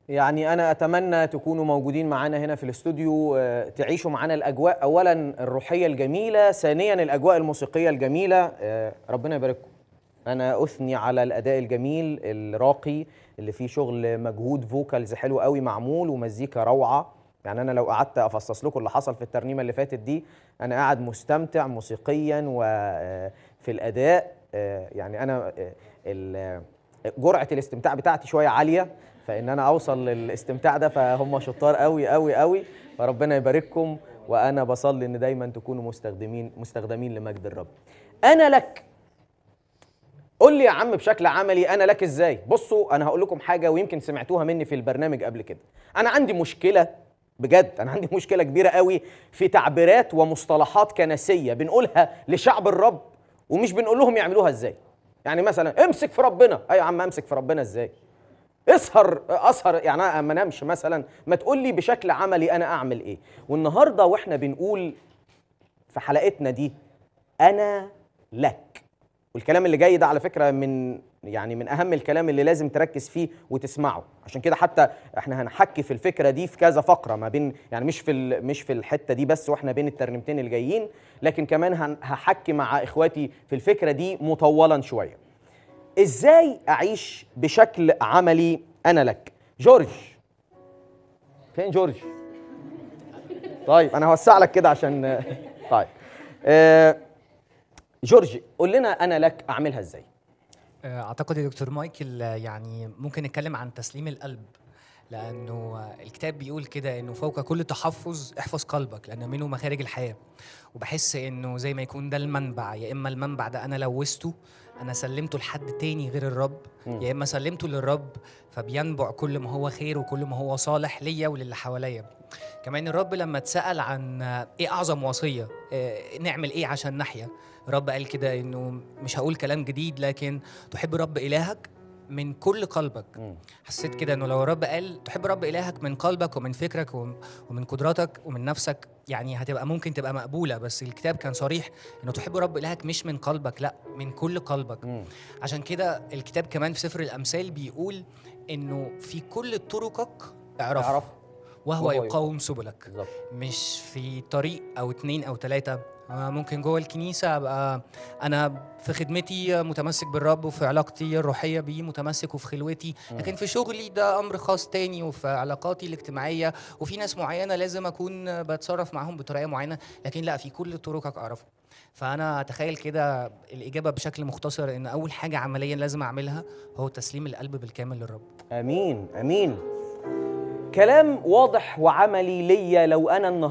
يعني أنا أتمنى تكونوا موجودين معانا هنا في الاستوديو آه، تعيشوا معانا الأجواء أولا الروحية الجميلة ثانيا الأجواء الموسيقية الجميلة آه، ربنا يبارككم أنا أثني على الأداء الجميل الراقي اللي فيه شغل مجهود فوكالز حلو قوي معمول ومزيكا روعة يعني أنا لو قعدت أفصص لكم اللي حصل في الترنيمة اللي فاتت دي أنا قاعد مستمتع موسيقيا وفي الأداء آه، يعني أنا آه، ال- جرعه الاستمتاع بتاعتي شويه عاليه فان انا اوصل للاستمتاع ده فهم شطار قوي قوي قوي فربنا يبارككم وانا بصلي ان دايما تكونوا مستخدمين مستخدمين لمجد الرب انا لك قول لي يا عم بشكل عملي انا لك ازاي بصوا انا هقول لكم حاجه ويمكن سمعتوها مني في البرنامج قبل كده انا عندي مشكله بجد انا عندي مشكله كبيره قوي في تعبيرات ومصطلحات كنسيه بنقولها لشعب الرب ومش بنقول لهم يعملوها ازاي يعني مثلا امسك في ربنا ايوه يا عم امسك في ربنا ازاي اسهر اسهر يعني انا ما انامش مثلا ما تقول لي بشكل عملي انا اعمل ايه والنهارده واحنا بنقول في حلقتنا دي انا لك والكلام اللي جاي ده على فكره من يعني من اهم الكلام اللي لازم تركز فيه وتسمعه عشان كده حتى احنا هنحكي في الفكره دي في كذا فقره ما بين يعني مش في ال- مش في الحته دي بس واحنا بين الترنيمتين اللي جايين لكن كمان هن- هحكي مع اخواتي في الفكره دي مطولا شويه ازاي اعيش بشكل عملي انا لك جورج فين جورج طيب انا هوسع لك كده عشان طيب آه، جورج قول لنا انا لك اعملها ازاي اعتقد يا دكتور مايكل آه، يعني ممكن نتكلم عن تسليم القلب لانه آه، الكتاب بيقول كده انه فوق كل تحفظ احفظ قلبك لان منه مخارج الحياه وبحس انه زي ما يكون ده المنبع يا اما المنبع ده انا لوثته انا سلمته لحد تاني غير الرب يا اما سلمته للرب فبينبع كل ما هو خير وكل ما هو صالح ليا وللي حواليا كمان الرب لما اتسال عن آه، ايه اعظم وصيه آه، نعمل ايه عشان نحيا الرب قال كده انه مش هقول كلام جديد لكن تحب رب الهك من كل قلبك حسيت كده انه لو الرب قال تحب رب الهك من قلبك ومن فكرك وم- ومن قدراتك ومن نفسك يعني هتبقى ممكن تبقى مقبوله بس الكتاب كان صريح انه تحب رب الهك مش من قلبك لا من كل قلبك عشان كده الكتاب كمان في سفر الامثال بيقول انه في كل طرقك اعرف اعرف وهو وهو يقاوم سبلك بالظبط مش في طريق او اتنين او تلاتة أنا ممكن جوه الكنيسة أبقى أنا في خدمتي متمسك بالرب وفي علاقتي الروحية بيه متمسك وفي خلوتي لكن في شغلي ده أمر خاص تاني وفي علاقاتي الاجتماعية وفي ناس معينة لازم أكون بتصرف معاهم بطريقة معينة لكن لا في كل طرقك أعرفه فأنا أتخيل كده الإجابة بشكل مختصر إن أول حاجة عمليا لازم أعملها هو تسليم القلب بالكامل للرب امين امين كلام واضح وعملي ليا لو انا النهارده